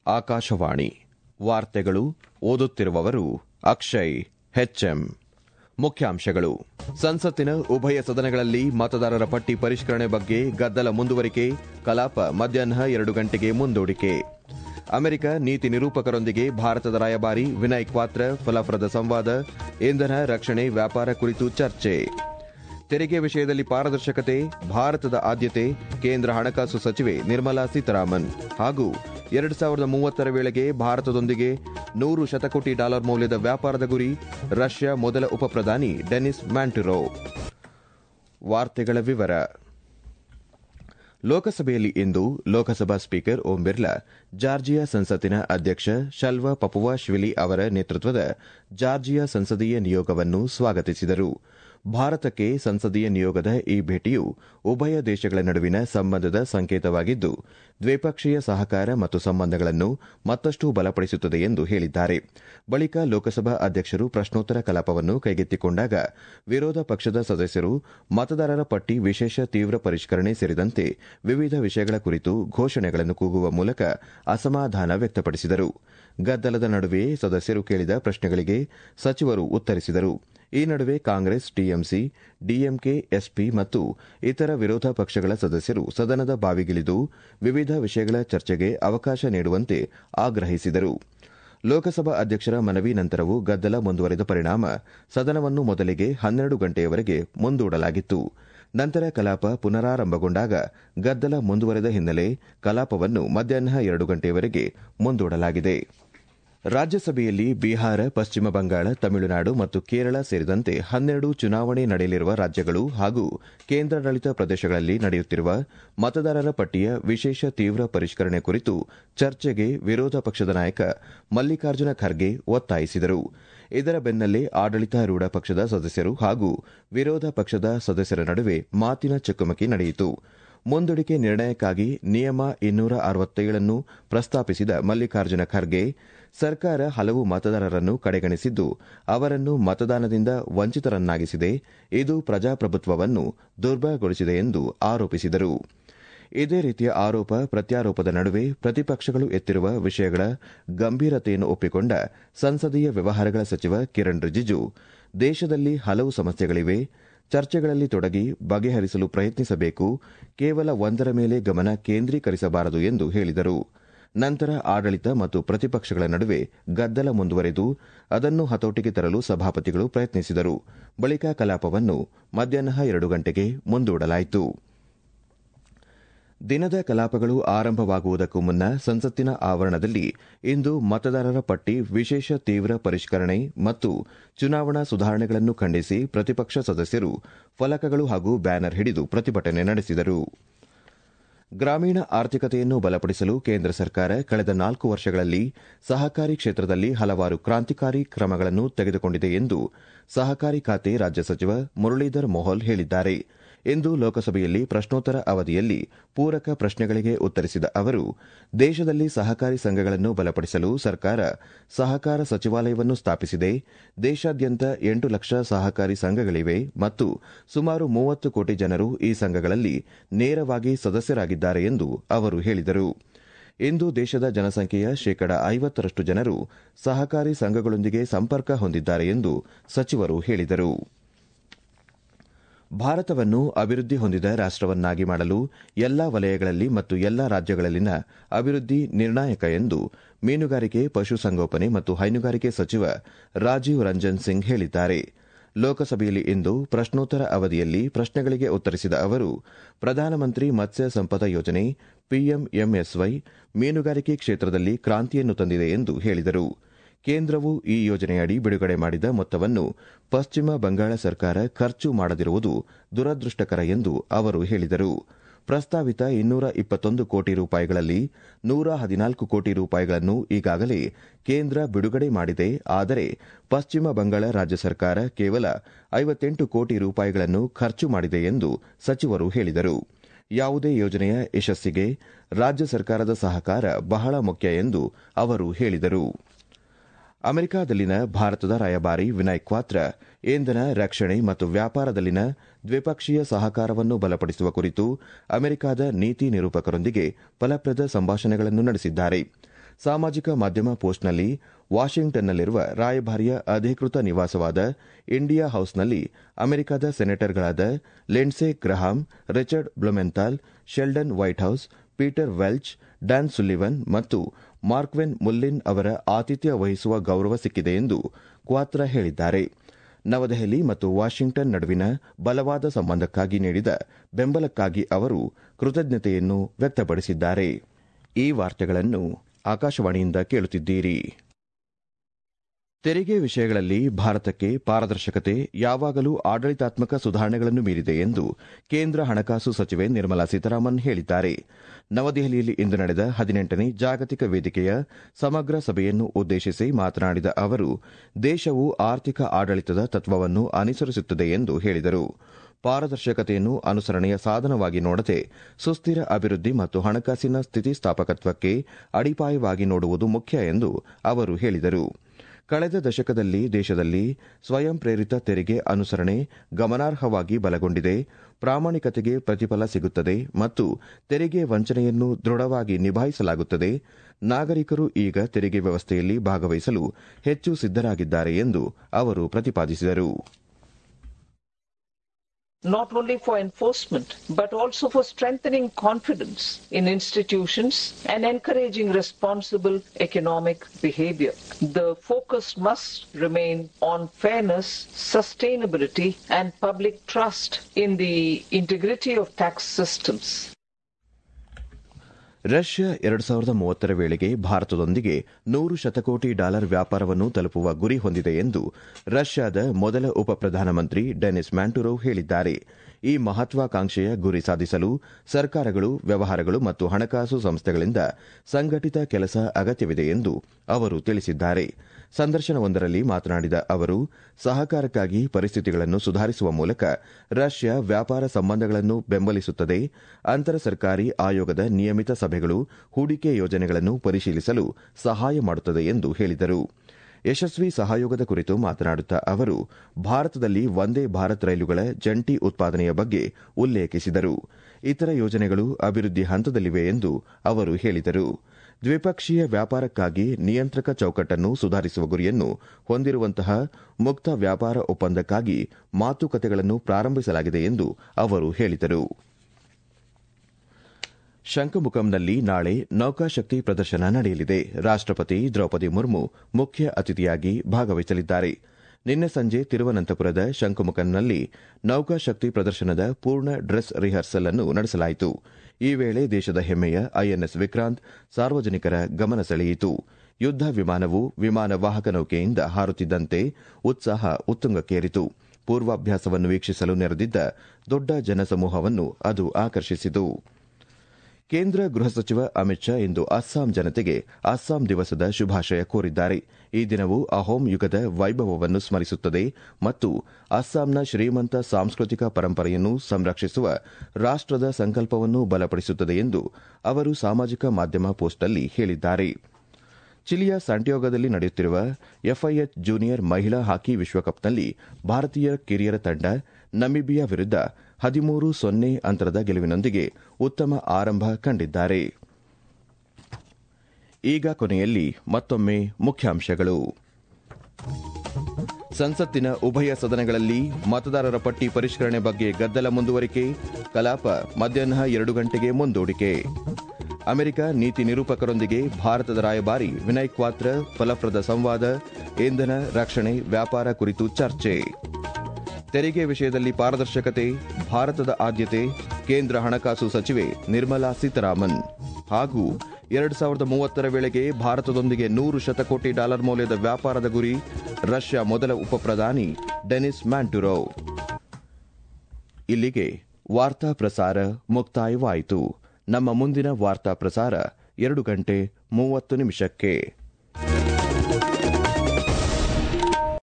ಆಕಾಶವಾಣಿ ವಾರ್ತೆಗಳು ಓದುತ್ತಿರುವವರು ಅಕ್ಷಯ್ ಹೆಚ್ಎಂ ಮುಖ್ಯಾಂಶಗಳು ಸಂಸತ್ತಿನ ಉಭಯ ಸದನಗಳಲ್ಲಿ ಮತದಾರರ ಪಟ್ಟಿ ಪರಿಷ್ಕರಣೆ ಬಗ್ಗೆ ಗದ್ದಲ ಮುಂದುವರಿಕೆ ಕಲಾಪ ಮಧ್ಯಾಹ್ನ ಎರಡು ಗಂಟೆಗೆ ಮುಂದೂಡಿಕೆ ಅಮೆರಿಕ ನೀತಿ ನಿರೂಪಕರೊಂದಿಗೆ ಭಾರತದ ರಾಯಭಾರಿ ವಿನಯ್ ಕ್ವಾತ್ರ ಫಲಪ್ರದ ಸಂವಾದ ಇಂಧನ ರಕ್ಷಣೆ ವ್ಯಾಪಾರ ಕುರಿತು ಚರ್ಚೆ ತೆರಿಗೆ ವಿಷಯದಲ್ಲಿ ಪಾರದರ್ಶಕತೆ ಭಾರತದ ಆದ್ಯತೆ ಕೇಂದ್ರ ಹಣಕಾಸು ಸಚಿವೆ ನಿರ್ಮಲಾ ಸೀತಾರಾಮನ್ ಹಾಗೂ ಎರಡು ಸಾವಿರದ ಮೂವತ್ತರ ವೇಳೆಗೆ ಭಾರತದೊಂದಿಗೆ ನೂರು ಶತಕೋಟಿ ಡಾಲರ್ ಮೌಲ್ಯದ ವ್ಯಾಪಾರದ ಗುರಿ ರಷ್ಯಾ ಮೊದಲ ಉಪಪ್ರಧಾನಿ ಡೆನಿಸ್ ಮ್ಯಾಂಟುರೋ ವಾರ್ತೆಗಳ ವಿವರ ಲೋಕಸಭೆಯಲ್ಲಿ ಇಂದು ಲೋಕಸಭಾ ಸ್ಪೀಕರ್ ಓಂ ಬಿರ್ಲಾ ಜಾರ್ಜಿಯಾ ಸಂಸತ್ತಿನ ಅಧ್ಯಕ್ಷ ಶಲ್ವಾ ಪಪುವಾಶ್ವಿಲಿ ಅವರ ನೇತೃತ್ವದ ಜಾರ್ಜಿಯಾ ಸಂಸದೀಯ ನಿಯೋಗವನ್ನು ಸ್ವಾಗತಿಸಿದರು ಭಾರತಕ್ಕೆ ಸಂಸದೀಯ ನಿಯೋಗದ ಈ ಭೇಟಿಯು ಉಭಯ ದೇಶಗಳ ನಡುವಿನ ಸಂಬಂಧದ ಸಂಕೇತವಾಗಿದ್ದು ದ್ವಿಪಕ್ಷೀಯ ಸಹಕಾರ ಮತ್ತು ಸಂಬಂಧಗಳನ್ನು ಮತ್ತಷ್ಟು ಬಲಪಡಿಸುತ್ತದೆ ಎಂದು ಹೇಳಿದ್ದಾರೆ ಬಳಿಕ ಲೋಕಸಭಾ ಅಧ್ಯಕ್ಷರು ಪ್ರಶ್ನೋತ್ತರ ಕಲಾಪವನ್ನು ಕೈಗೆತ್ತಿಕೊಂಡಾಗ ವಿರೋಧ ಪಕ್ಷದ ಸದಸ್ಯರು ಮತದಾರರ ಪಟ್ಟಿ ವಿಶೇಷ ತೀವ್ರ ಪರಿಷ್ಕರಣೆ ಸೇರಿದಂತೆ ವಿವಿಧ ವಿಷಯಗಳ ಕುರಿತು ಘೋಷಣೆಗಳನ್ನು ಕೂಗುವ ಮೂಲಕ ಅಸಮಾಧಾನ ವ್ಯಕ್ತಪಡಿಸಿದರು ಗದ್ದಲದ ನಡುವೆ ಸದಸ್ಯರು ಕೇಳಿದ ಪ್ರಶ್ನೆಗಳಿಗೆ ಸಚಿವರು ಉತ್ತರಿಸಿದರು ಈ ನಡುವೆ ಕಾಂಗ್ರೆಸ್ ಟಿಎಂಸಿ ಡಿಎಂಕೆ ಎಸ್ಪಿ ಮತ್ತು ಇತರ ವಿರೋಧ ಪಕ್ಷಗಳ ಸದಸ್ಯರು ಸದನದ ಬಾವಿಗಿಳಿದು ವಿವಿಧ ವಿಷಯಗಳ ಚರ್ಚೆಗೆ ಅವಕಾಶ ನೀಡುವಂತೆ ಆಗ್ರಹಿಸಿದರು ಲೋಕಸಭಾ ಅಧ್ಯಕ್ಷರ ಮನವಿ ನಂತರವೂ ಗದ್ದಲ ಮುಂದುವರೆದ ಪರಿಣಾಮ ಸದನವನ್ನು ಮೊದಲಿಗೆ ಹನ್ನೆರಡು ಗಂಟೆಯವರೆಗೆ ಮುಂದೂಡಲಾಗಿತ್ತು ನಂತರ ಕಲಾಪ ಪುನರಾರಂಭಗೊಂಡಾಗ ಗದ್ದಲ ಮುಂದುವರೆದ ಹಿನ್ನೆಲೆ ಕಲಾಪವನ್ನು ಮಧ್ಯಾಹ್ನ ಎರಡು ಗಂಟೆಯವರೆಗೆ ಮುಂದೂಡಲಾಗಿದೆ ರಾಜ್ಯಸಭೆಯಲ್ಲಿ ಬಿಹಾರ ಪಶ್ಚಿಮ ಬಂಗಾಳ ತಮಿಳುನಾಡು ಮತ್ತು ಕೇರಳ ಸೇರಿದಂತೆ ಹನ್ನೆರಡು ಚುನಾವಣೆ ನಡೆಯಲಿರುವ ರಾಜ್ಯಗಳು ಹಾಗೂ ಕೇಂದ್ರಾಡಳಿತ ಪ್ರದೇಶಗಳಲ್ಲಿ ನಡೆಯುತ್ತಿರುವ ಮತದಾರರ ಪಟ್ಟಿಯ ವಿಶೇಷ ತೀವ್ರ ಪರಿಷ್ಕರಣೆ ಕುರಿತು ಚರ್ಚೆಗೆ ವಿರೋಧ ಪಕ್ಷದ ನಾಯಕ ಮಲ್ಲಿಕಾರ್ಜುನ ಖರ್ಗೆ ಒತ್ತಾಯಿಸಿದರು ಇದರ ಬೆನ್ನಲ್ಲೇ ಆಡಳಿತಾರೂಢ ಪಕ್ಷದ ಸದಸ್ಯರು ಹಾಗೂ ವಿರೋಧ ಪಕ್ಷದ ಸದಸ್ಯರ ನಡುವೆ ಮಾತಿನ ಚಕಮಕಿ ನಡೆಯಿತು ಮುಂದೂಡಿಕೆ ನಿರ್ಣಯಕ್ಕಾಗಿ ನಿಯಮ ಇನ್ನೂರ ಅರವತ್ತೇಳನ್ನು ಪ್ರಸ್ತಾಪಿಸಿದ ಮಲ್ಲಿಕಾರ್ಜುನ ಖರ್ಗೆ ಸರ್ಕಾರ ಹಲವು ಮತದಾರರನ್ನು ಕಡೆಗಣಿಸಿದ್ದು ಅವರನ್ನು ಮತದಾನದಿಂದ ವಂಚಿತರನ್ನಾಗಿಸಿದೆ ಇದು ಪ್ರಜಾಪ್ರಭುತ್ವವನ್ನು ದುರ್ಬಲಗೊಳಿಸಿದೆ ಎಂದು ಆರೋಪಿಸಿದರು ಇದೇ ರೀತಿಯ ಆರೋಪ ಪ್ರತ್ಯಾರೋಪದ ನಡುವೆ ಪ್ರತಿಪಕ್ಷಗಳು ಎತ್ತಿರುವ ವಿಷಯಗಳ ಗಂಭೀರತೆಯನ್ನು ಒಪ್ಪಿಕೊಂಡ ಸಂಸದೀಯ ವ್ಯವಹಾರಗಳ ಸಚಿವ ಕಿರಣ್ ರಿಜಿಜು ದೇಶದಲ್ಲಿ ಹಲವು ಸಮಸ್ಯೆಗಳಿವೆ ಚರ್ಚೆಗಳಲ್ಲಿ ತೊಡಗಿ ಬಗೆಹರಿಸಲು ಪ್ರಯತ್ನಿಸಬೇಕು ಕೇವಲ ಒಂದರ ಮೇಲೆ ಗಮನ ಕೇಂದ್ರೀಕರಿಸಬಾರದು ಎಂದು ಹೇಳಿದರು ನಂತರ ಆಡಳಿತ ಮತ್ತು ಪ್ರತಿಪಕ್ಷಗಳ ನಡುವೆ ಗದ್ದಲ ಮುಂದುವರೆದು ಅದನ್ನು ಹತೋಟಿಗೆ ತರಲು ಸಭಾಪತಿಗಳು ಪ್ರಯತ್ನಿಸಿದರು ಬಳಿಕ ಕಲಾಪವನ್ನು ಮಧ್ಯಾಹ್ನ ಎರಡು ಗಂಟೆಗೆ ಮುಂದೂಡಲಾಯಿತು ದಿನದ ಕಲಾಪಗಳು ಆರಂಭವಾಗುವುದಕ್ಕೂ ಮುನ್ನ ಸಂಸತ್ತಿನ ಆವರಣದಲ್ಲಿ ಇಂದು ಮತದಾರರ ಪಟ್ಟಿ ವಿಶೇಷ ತೀವ್ರ ಪರಿಷ್ಕರಣೆ ಮತ್ತು ಚುನಾವಣಾ ಸುಧಾರಣೆಗಳನ್ನು ಖಂಡಿಸಿ ಪ್ರತಿಪಕ್ಷ ಸದಸ್ಯರು ಫಲಕಗಳು ಹಾಗೂ ಬ್ಯಾನರ್ ಹಿಡಿದು ಪ್ರತಿಭಟನೆ ನಡೆಸಿದರು ಗ್ರಾಮೀಣ ಆರ್ಥಿಕತೆಯನ್ನು ಬಲಪಡಿಸಲು ಕೇಂದ್ರ ಸರ್ಕಾರ ಕಳೆದ ನಾಲ್ಕು ವರ್ಷಗಳಲ್ಲಿ ಸಹಕಾರಿ ಕ್ಷೇತ್ರದಲ್ಲಿ ಹಲವಾರು ಕ್ರಾಂತಿಕಾರಿ ಕ್ರಮಗಳನ್ನು ತೆಗೆದುಕೊಂಡಿದೆ ಎಂದು ಸಹಕಾರಿ ಖಾತೆ ರಾಜ್ಯ ಸಚಿವ ಮುರಳೀಧರ್ ಮೊಹಲ್ ಹೇಳಿದ್ದಾರೆ ಇಂದು ಲೋಕಸಭೆಯಲ್ಲಿ ಪ್ರಶ್ನೋತ್ತರ ಅವಧಿಯಲ್ಲಿ ಪೂರಕ ಪ್ರಶ್ನೆಗಳಿಗೆ ಉತ್ತರಿಸಿದ ಅವರು ದೇಶದಲ್ಲಿ ಸಹಕಾರಿ ಸಂಘಗಳನ್ನು ಬಲಪಡಿಸಲು ಸರ್ಕಾರ ಸಹಕಾರ ಸಚಿವಾಲಯವನ್ನು ಸ್ಥಾಪಿಸಿದೆ ದೇಶಾದ್ಯಂತ ಎಂಟು ಲಕ್ಷ ಸಹಕಾರಿ ಸಂಘಗಳಿವೆ ಮತ್ತು ಸುಮಾರು ಮೂವತ್ತು ಕೋಟಿ ಜನರು ಈ ಸಂಘಗಳಲ್ಲಿ ನೇರವಾಗಿ ಸದಸ್ಯರಾಗಿದ್ದಾರೆ ಎಂದು ಅವರು ಹೇಳಿದರು ಇಂದು ದೇಶದ ಜನಸಂಖ್ಯೆಯ ಶೇಕಡ ಐವತ್ತರಷ್ಟು ಜನರು ಸಹಕಾರಿ ಸಂಘಗಳೊಂದಿಗೆ ಸಂಪರ್ಕ ಹೊಂದಿದ್ದಾರೆ ಎಂದು ಸಚಿವರು ಹೇಳಿದರು ಭಾರತವನ್ನು ಅಭಿವೃದ್ಧಿ ಹೊಂದಿದ ರಾಷ್ಟವನ್ನಾಗಿ ಮಾಡಲು ಎಲ್ಲಾ ವಲಯಗಳಲ್ಲಿ ಮತ್ತು ಎಲ್ಲಾ ರಾಜ್ಯಗಳಲ್ಲಿನ ಅಭಿವೃದ್ಧಿ ನಿರ್ಣಾಯಕ ಎಂದು ಮೀನುಗಾರಿಕೆ ಪಶುಸಂಗೋಪನೆ ಮತ್ತು ಹೈನುಗಾರಿಕೆ ಸಚಿವ ರಾಜೀವ್ ರಂಜನ್ ಸಿಂಗ್ ಹೇಳಿದ್ದಾರೆ ಲೋಕಸಭೆಯಲ್ಲಿ ಇಂದು ಪ್ರಶ್ನೋತ್ತರ ಅವಧಿಯಲ್ಲಿ ಪ್ರಶ್ನೆಗಳಿಗೆ ಉತ್ತರಿಸಿದ ಅವರು ಪ್ರಧಾನಮಂತ್ರಿ ಮತ್ಸ್ಯ ಸಂಪದ ಯೋಜನೆ ಪಿಎಂಎಂಎಸ್ವೈ ಮೀನುಗಾರಿಕೆ ಕ್ಷೇತ್ರದಲ್ಲಿ ಕ್ರಾಂತಿಯನ್ನು ತಂದಿದೆ ಎಂದು ಹೇಳಿದರು ಕೇಂದ್ರವು ಈ ಯೋಜನೆಯಡಿ ಬಿಡುಗಡೆ ಮಾಡಿದ ಮೊತ್ತವನ್ನು ಪಶ್ಚಿಮ ಬಂಗಾಳ ಸರ್ಕಾರ ಖರ್ಚು ಮಾಡದಿರುವುದು ದುರದೃಷ್ಟಕರ ಎಂದು ಅವರು ಹೇಳಿದರು ಪ್ರಸ್ತಾವಿತ ಇನ್ನೂರ ಇಪ್ಪತ್ತೊಂದು ಕೋಟಿ ರೂಪಾಯಿಗಳಲ್ಲಿ ನೂರ ಹದಿನಾಲ್ಕು ಕೋಟಿ ರೂಪಾಯಿಗಳನ್ನು ಈಗಾಗಲೇ ಕೇಂದ್ರ ಬಿಡುಗಡೆ ಮಾಡಿದೆ ಆದರೆ ಪಶ್ಚಿಮ ಬಂಗಾಳ ರಾಜ್ಯ ಸರ್ಕಾರ ಕೇವಲ ಐವತ್ತೆಂಟು ಕೋಟಿ ರೂಪಾಯಿಗಳನ್ನು ಖರ್ಚು ಮಾಡಿದೆ ಎಂದು ಸಚಿವರು ಹೇಳಿದರು ಯಾವುದೇ ಯೋಜನೆಯ ಯಶಸ್ಸಿಗೆ ರಾಜ್ಯ ಸರ್ಕಾರದ ಸಹಕಾರ ಬಹಳ ಮುಖ್ಯ ಎಂದು ಅವರು ಹೇಳಿದರು ಅಮೆರಿಕಾದಲ್ಲಿನ ಭಾರತದ ರಾಯಭಾರಿ ವಿನಯ್ ಕ್ವಾತ್ರ ಇಂಧನ ರಕ್ಷಣೆ ಮತ್ತು ವ್ಯಾಪಾರದಲ್ಲಿನ ದ್ವಿಪಕ್ಷೀಯ ಸಹಕಾರವನ್ನು ಬಲಪಡಿಸುವ ಕುರಿತು ಅಮೆರಿಕಾದ ನೀತಿ ನಿರೂಪಕರೊಂದಿಗೆ ಫಲಪ್ರದ ಸಂಭಾಷಣೆಗಳನ್ನು ನಡೆಸಿದ್ದಾರೆ ಸಾಮಾಜಿಕ ಮಾಧ್ಯಮ ಪೋಸ್ಟ್ನಲ್ಲಿ ವಾಷಿಂಗ್ಟನ್ನಲ್ಲಿರುವ ರಾಯಭಾರಿಯ ಅಧಿಕೃತ ನಿವಾಸವಾದ ಇಂಡಿಯಾ ಹೌಸ್ನಲ್ಲಿ ಅಮೆರಿಕದ ಸೆನೆಟರ್ಗಳಾದ Lindsey Graham Richard Blumenthal Sheldon Whitehouse Peter Welch Dan Sullivan ಮತ್ತು ಮಾರ್ಕ್ವೆನ್ ಮುಲ್ಲಿನ್ ಅವರ ಆತಿಥ್ಯ ವಹಿಸುವ ಗೌರವ ಸಿಕ್ಕಿದೆ ಎಂದು ಕ್ವಾತ್ರ ಹೇಳಿದ್ದಾರೆ ನವದೆಹಲಿ ಮತ್ತು ವಾಷಿಂಗ್ಟನ್ ನಡುವಿನ ಬಲವಾದ ಸಂಬಂಧಕ್ಕಾಗಿ ನೀಡಿದ ಬೆಂಬಲಕ್ಕಾಗಿ ಅವರು ಕೃತಜ್ಞತೆಯನ್ನು ವ್ಯಕ್ತಪಡಿಸಿದ್ದಾರೆ ಈ ವಾರ್ತೆಗಳನ್ನು ಆಕಾಶವಾಣಿಯಿಂದ ಕೇಳುತ್ತಿದ್ದೀರಿ ತೆರಿಗೆ ವಿಷಯಗಳಲ್ಲಿ ಭಾರತಕ್ಕೆ ಪಾರದರ್ಶಕತೆ ಯಾವಾಗಲೂ ಆಡಳಿತಾತ್ಮಕ ಸುಧಾರಣೆಗಳನ್ನು ಮೀರಿದೆ ಎಂದು ಕೇಂದ್ರ ಹಣಕಾಸು ಸಚಿವೆ ನಿರ್ಮಲಾ ಸೀತಾರಾಮನ್ ಹೇಳಿದ್ದಾರೆ ನವದೆಹಲಿಯಲ್ಲಿ ಇಂದು ನಡೆದ ಹದಿನೆಂಟನೇ ಜಾಗತಿಕ ವೇದಿಕೆಯ ಸಮಗ್ರ ಸಭೆಯನ್ನು ಉದ್ದೇಶಿಸಿ ಮಾತನಾಡಿದ ಅವರು ದೇಶವು ಆರ್ಥಿಕ ಆಡಳಿತದ ತತ್ವವನ್ನು ಅನುಸರಿಸುತ್ತದೆ ಎಂದು ಹೇಳಿದರು ಪಾರದರ್ಶಕತೆಯನ್ನು ಅನುಸರಣೆಯ ಸಾಧನವಾಗಿ ನೋಡದೆ ಸುಸ್ಥಿರ ಅಭಿವೃದ್ಧಿ ಮತ್ತು ಹಣಕಾಸಿನ ಸ್ಥಿತಿಸ್ಥಾಪಕತ್ವಕ್ಕೆ ಅಡಿಪಾಯವಾಗಿ ನೋಡುವುದು ಮುಖ್ಯ ಎಂದು ಅವರು ಹೇಳಿದರು ಕಳೆದ ದಶಕದಲ್ಲಿ ದೇಶದಲ್ಲಿ ಸ್ವಯಂ ಪ್ರೇರಿತ ತೆರಿಗೆ ಅನುಸರಣೆ ಗಮನಾರ್ಹವಾಗಿ ಬಲಗೊಂಡಿದೆ ಪ್ರಾಮಾಣಿಕತೆಗೆ ಪ್ರತಿಫಲ ಸಿಗುತ್ತದೆ ಮತ್ತು ತೆರಿಗೆ ವಂಚನೆಯನ್ನು ದೃಢವಾಗಿ ನಿಭಾಯಿಸಲಾಗುತ್ತದೆ ನಾಗರಿಕರು ಈಗ ತೆರಿಗೆ ವ್ಯವಸ್ಥೆಯಲ್ಲಿ ಭಾಗವಹಿಸಲು ಹೆಚ್ಚು ಸಿದ್ದರಾಗಿದ್ದಾರೆ ಎಂದು ಅವರು ಪ್ರತಿಪಾದಿಸಿದರು not only for enforcement, but also for strengthening confidence in institutions and encouraging responsible economic behavior. The focus must remain on fairness, sustainability, and public trust in the integrity of tax systems. Russia ಎರಡು ಸಾವಿರದ ಮೂವತ್ತರ ವೇಳೆಗೆ ಭಾರತದೊಂದಿಗೆ ನೂರು ಶತಕೋಟಿ dollar ವ್ಯಾಪಾರವನ್ನು ತಲುಪುವ ಗುರಿ ಹೊಂದಿದೆ ಎಂದು ರಷ್ಯಾದ ಮೊದಲ ಉಪ ಪ್ರಧಾನಮಂತ್ರಿ ಡೆನಿಸ್ ಮ್ಯಾಂಟುರೋವ್ ಹೇಳಿದ್ದಾರೆ ಈ ಮಹತ್ವಾಕಾಂಕ್ಷೆಯ ಗುರಿ ಸಾಧಿಸಲು ಸರ್ಕಾರಗಳು ವ್ಯವಹಾರಗಳು ಮತ್ತು ಹಣಕಾಸು ಸಂಸ್ಥೆಗಳಿಂದ ಸಂಘಟಿತ ಕೆಲಸ ಅಗತ್ಯವಿದೆ ಎಂದು ಅವರು ತಿಳಿಸಿದ್ದಾರೆ ಸಂದರ್ಶನವೊಂದರಲ್ಲಿ ಮಾತನಾಡಿದ ಅವರು ಸಹಕಾರಕ್ಕಾಗಿ ಪರಿಸ್ಥಿತಿಗಳನ್ನು ಸುಧಾರಿಸುವ ಮೂಲಕ ರಷ್ಯಾ ವ್ಯಾಪಾರ ಸಂಬಂಧಗಳನ್ನು ಬೆಂಬಲಿಸುತ್ತದೆ ಅಂತರ ಸರ್ಕಾರಿ ಆಯೋಗದ ನಿಯಮಿತ ಸಭೆಗಳು ಹೂಡಿಕೆ ಯೋಜನೆಗಳನ್ನು ಪರಿಶೀಲಿಸಲು ಸಹಾಯ ಮಾಡುತ್ತದೆ ಎಂದು ಹೇಳಿದರು ಯಶಸ್ವಿ ಸಹಯೋಗದ ಕುರಿತು ಮಾತನಾಡುತ್ತಾ ಅವರು ಭಾರತದಲ್ಲಿ ವಂದೇ ಭಾರತ್ ರೈಲುಗಳ ಜಂಟಿ ಉತ್ಪಾದನೆಯ ಬಗ್ಗೆ ಉಲ್ಲೇಖಿಸಿದರು ಇತರ ಯೋಜನೆಗಳು ಅಭಿವೃದ್ಧಿ ಹಂತದಲ್ಲಿವೆ ಎಂದು ಅವರು ಹೇಳಿದರು ದ್ವಿಪಕ್ಷೀಯ ವ್ಯಾಪಾರಕ್ಕಾಗಿ ನಿಯಂತ್ರಕ ಚೌಕಟ್ಟನ್ನು ಸುಧಾರಿಸುವ ಗುರಿಯನ್ನು ಹೊಂದಿರುವಂತಹ ಮುಕ್ತ ವ್ಯಾಪಾರ ಒಪ್ಪಂದಕ್ಕಾಗಿ ಮಾತುಕತೆಗಳನ್ನು ಪ್ರಾರಂಭಿಸಲಾಗಿದೆ ಎಂದು ಅವರು ಹೇಳಿದರು ಶಂಕುಮುಖಂನಲ್ಲಿ ನಾಳೆ ನೌಕಾಶಕ್ತಿ ಪ್ರದರ್ಶನ ನಡೆಯಲಿದೆ ರಾಷ್ಟಪತಿ ದ್ರೌಪದಿ ಮುರ್ಮು ಮುಖ್ಯ ಅತಿಥಿಯಾಗಿ ಭಾಗವಹಿಸಲಿದ್ದಾರೆ ನಿನ್ನೆ ಸಂಜೆ ತಿರುವನಂತಪುರದ ಶಂಕುಮುಖಂನಲ್ಲಿ ನೌಕಾಶಕ್ತಿ ಪ್ರದರ್ಶನದ ಪೂರ್ಣ ಡ್ರೆಸ್ ರಿಹರ್ಸಲ್ ಅನ್ನು ನಡೆಸಲಾಯಿತು ಈ ವೇಳೆ ದೇಶದ ಹೆಮ್ಮೆಯ ಐಎನ್ಎಸ್ ವಿಕ್ರಾಂತ್ ಸಾರ್ವಜನಿಕರ ಗಮನ ಸೆಳೆಯಿತು ಯುದ್ದ ವಿಮಾನವು ವಿಮಾನ ವಾಹಕ ನೌಕೆಯಿಂದ ಹಾರುತ್ತಿದ್ದಂತೆ ಉತ್ಸಾಹ ಉತ್ತುಂಗಕ್ಕೇರಿತು ಪೂರ್ವಾಭ್ಯಾಸವನ್ನು ವೀಕ್ಷಿಸಲು ನೆರೆದಿದ್ದ ದೊಡ್ಡ ಜನಸಮೂಹವನ್ನು ಅದು ಆಕರ್ಷಿಸಿತು ಕೇಂದ್ರ ಗೃಹ ಸಚಿವ ಅಮಿತ್ ಶಾ ಇಂದು ಅಸ್ಸಾಂ ಜನತೆಗೆ ಅಸ್ಸಾಂ ದಿವಸದ ಶುಭಾಶಯ ಕೋರಿದ್ದಾರೆ ಈ ದಿನವು ಅಹೋಂ ಯುಗದ ವೈಭವವನ್ನು ಸ್ಮರಿಸುತ್ತದೆ ಮತ್ತು ಅಸ್ಸಾಂನ ಶ್ರೀಮಂತ ಸಾಂಸ್ಕೃತಿಕ ಪರಂಪರೆಯನ್ನು ಸಂರಕ್ಷಿಸುವ ರಾಷ್ಟದ ಸಂಕಲ್ಪವನ್ನು ಬಲಪಡಿಸುತ್ತದೆ ಎಂದು ಅವರು ಸಾಮಾಜಿಕ ಮಾಧ್ಯಮ ಪೋಸ್ಟ್ನಲ್ಲಿ ಹೇಳಿದ್ದಾರೆ ಚಿಲಿಯ ಸ್ಯಾಂಟಿಯೋಗದಲ್ಲಿ ನಡೆಯುತ್ತಿರುವ ಎಫ್ಐಎಚ್ ಜೂನಿಯರ್ ಮಹಿಳಾ ಹಾಕಿ ವಿಶ್ವಕಪ್ನಲ್ಲಿ ಭಾರತೀಯ ಕಿರಿಯರ ತಂಡ ನಮಿಬಿಯಾ ವಿರುದ್ದ ಹದಿಮೂರು ಸೊನ್ನೆ ಅಂತರದ ಗೆಲುವಿನೊಂದಿಗೆ ಉತ್ತಮ ಆರಂಭ ಕಂಡಿದ್ದಾರೆ ಈಗ ಕೊನೆಯಲ್ಲಿ ಮತ್ತೊಮ್ಮೆ ಮುಖ್ಯಾಂಶಗಳು ಸಂಸತ್ತಿನ ಉಭಯ ಸದನಗಳಲ್ಲಿ ಮತದಾರರ ಪಟ್ಟಿ ಪರಿಷ್ಕರಣೆ ಬಗ್ಗೆ ಗದ್ದಲ ಮುಂದುವರಿಕೆ ಕಲಾಪ ಮಧ್ಯಾಹ್ನ ಎರಡು ಗಂಟೆಗೆ ಮುಂದೂಡಿಕೆ ಅಮೆರಿಕ ನೀತಿ ನಿರೂಪಕರೊಂದಿಗೆ ಭಾರತದ ರಾಯಭಾರಿ ವಿನಯ್ ಕ್ವಾತ್ರ ಫಲಪ್ರದ ಸಂವಾದ ಇಂಧನ ರಕ್ಷಣೆ ವ್ಯಾಪಾರ ಕುರಿತು ಚರ್ಚೆ ತೆರಿಗೆ ವಿಷಯದಲ್ಲಿ ಪಾರದರ್ಶಕತೆ ಭಾರತದ ಆದ್ಯತೆ ಕೇಂದ್ರ ಹಣಕಾಸು ಸಚಿವೆ ನಿರ್ಮಲಾ ಸೀತಾರಾಮನ್ ಹಾಗೂ ಎರಡು ಸಾವಿರದ ಮೂವತ್ತರ ವೇಳೆಗೆ ಭಾರತದೊಂದಿಗೆ ನೂರು ಶತಕೋಟಿ ಡಾಲರ್ ಮೌಲ್ಯದ ವ್ಯಾಪಾರದ ಗುರಿ ರಷ್ಯಾ ಮೊದಲ ಉಪಪ್ರಧಾನಿ ಡೆನಿಸ್ ಮ್ಯಾಂಟುರೋವ್ ಇಲ್ಲಿಗೆ ವಾರ್ತಾ ಪ್ರಸಾರ ಮುಕ್ತಾಯವಾಯಿತು ನಮ್ಮ ಮುಂದಿನ ವಾರ್ತಾ ಪ್ರಸಾರ ಎರಡು ಗಂಟೆ ಮೂವತ್ತು ನಿಮಿಷಕ್ಕೆ